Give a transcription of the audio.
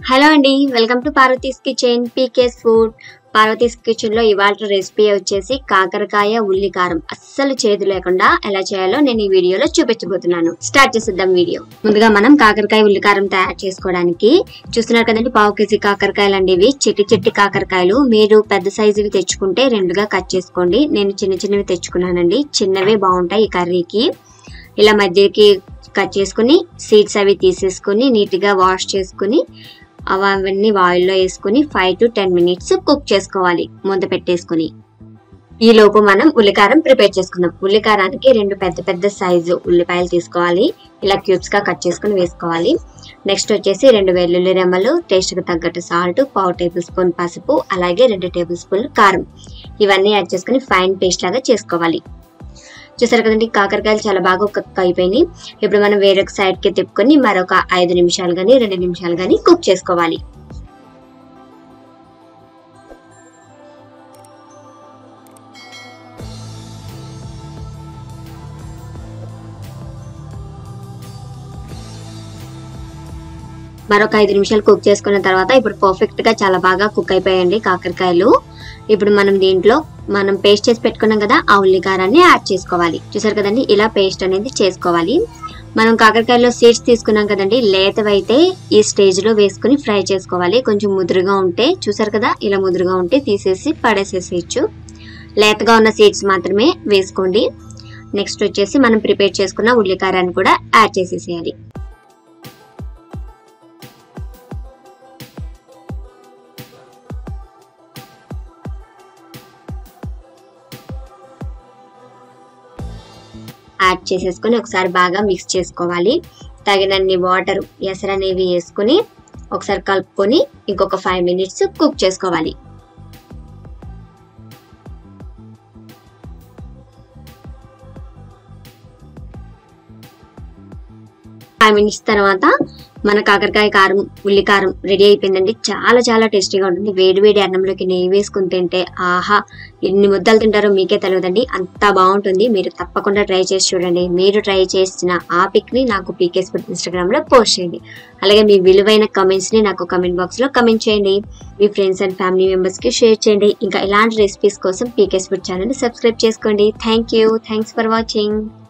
hello అండి welcome to Parvathi's kitchen PK's food Parvathi's kitchen లో ఇవాళ రెసిపీ వచ్చేసి కాకరకాయ ఉల్లి కారం అస్సలు చేదు లేకుండా ఎలా చేయాలో నేను ఈ వీడియోలో చూపించబోతున్నాను స్టార్ట్ చేసేద్దాం వీడియో ముందుగా మనం కాకరకాయ ఉల్లి కారం తయారు చేసుకోవడానికి చూస్తున్నారు కదండి పావు కేజీ కాకరకాయలు అండి ఇవి చిట్టి చిట్టి కాకరకాయలు మీరు పెద్ద సైజువి తెచ్చుకుంటే రెండుగా కట్ చేసుకోండి నేను చిన్న చిన్నవి తెచ్చుకున్నానండి చిన్నవే బాగుంటాయి ఈ కర్రీకి ఇలా మధ్యకి కట్ చేసుకుని సీడ్స్ అవి తీసేసుకుని నీట్గా వాష్ చేసుకుని అవన్నీ ఆయిల్లో వేసుకుని five to ten minutes cook చేసుకోవాలి మూత పెట్టేసుకుని ఈ లోపు మనం ఉల్లికారం ప్రిపేర్ చేసుకుందాం ఉల్లికారానికి రెండు పెద్ద పెద్ద సైజు ఉల్లిపాయలు తీసుకోవాలి ఇలా క్యూబ్స్ గా కట్ చేసుకుని వేసుకోవాలి నెక్స్ట్ వచ్చేసి రెండు వెల్లుల్లి రెమ్మలు టేస్ట్ కు తగ్గట్టు సాల్ట్ పావు టేబుల్ స్పూన్ పసుపు అలాగే రెండు టేబుల్ స్పూన్ కారం ఇవన్నీ యాడ్ చేసుకుని ఫైన్ పేస్ట్ లాగా చేసుకోవాలి చూసారు కదండి కాకరకాయలు చాలా బాగా కుక్ అయిపోయినాయి ఇప్పుడు మనం వేరొక సైడ్ కి తిప్పుకొని మరొక ఐదు నిమిషాలు కానీ రెండు నిమిషాలు కానీ కుక్ చేసుకోవాలి మరొక ఐదు నిమిషాలు కుక్ చేసుకున్న తర్వాత ఇప్పుడు పర్ఫెక్ట్ గా చాలా బాగా కుక్ అయిపోయాయండి కాకరకాయలు ఇప్పుడు మనం దీంట్లో మనం పేస్ట్ చేసి పెట్టుకున్నాం కదా ఆ ఉల్లికారాన్ని యాడ్ చేసుకోవాలి చూసారు కదండి ఇలా పేస్ట్ అనేది చేసుకోవాలి మనం కాకరకాయలో సీడ్స్ తీసుకున్నాం కదండి లేతవైతే ఈ స్టేజ్ లో వేసుకుని ఫ్రై చేసుకోవాలి కొంచెం ముదురుగా ఉంటే చూసారు కదా ఇలా ముదురుగా ఉంటే తీసేసి పడేసేసేయచ్చు లేతగా ఉన్న సీడ్స్ మాత్రమే వేసుకోండి నెక్స్ట్ వచ్చేసి మనం ప్రిపేర్ చేసుకున్న ఉల్లికారాన్ని కూడా యాడ్ చేసేసేయాలి యాడ్ చేసేసుకొని ఒకసారి బాగా మిక్స్ చేసుకోవాలి తగినన్ని వాటర్ ఎసరు అనేవి వేసుకుని ఒకసారి కలుపుకొని ఇంకొక ఫైవ్ మినిట్స్ కుక్ చేసుకోవాలి ఫైవ్ మినిట్స్ తర్వాత మన కాకరకాయ కారం ఉల్లి కారం రెడీ అయిపోయిందండి చాలా చాలా టేస్టీగా ఉంటుంది వేడి వేడి అన్నంలోకి నెయ్యి వేసుకుని తింటే ఆహా ఎన్ని ముద్దలు తింటారో మీకే తెలియదండి అంత బాగుంటుంది మీరు తప్పకుండా ట్రై చేసి చూడండి మీరు ట్రై చేసిన ఆ పిక్ ని నాకు పీకేస్ ఫుడ్ ఇన్స్టాగ్రామ్ లో పోస్ట్ చేయండి అలాగే మీ విలువైన కమెంట్స్ ని నాకు కమెంట్ బాక్స్ లో కమెంట్ చేయండి మీ ఫ్రెండ్స్ అండ్ ఫ్యామిలీ మెంబర్స్ కి షేర్ చేయండి ఇంకా ఇలాంటి రెసిపీస్ కోసం పీకేస్ ఫుడ్ ఛానల్ ని సబ్స్క్రైబ్ చేసుకోండి thank you thanks for watching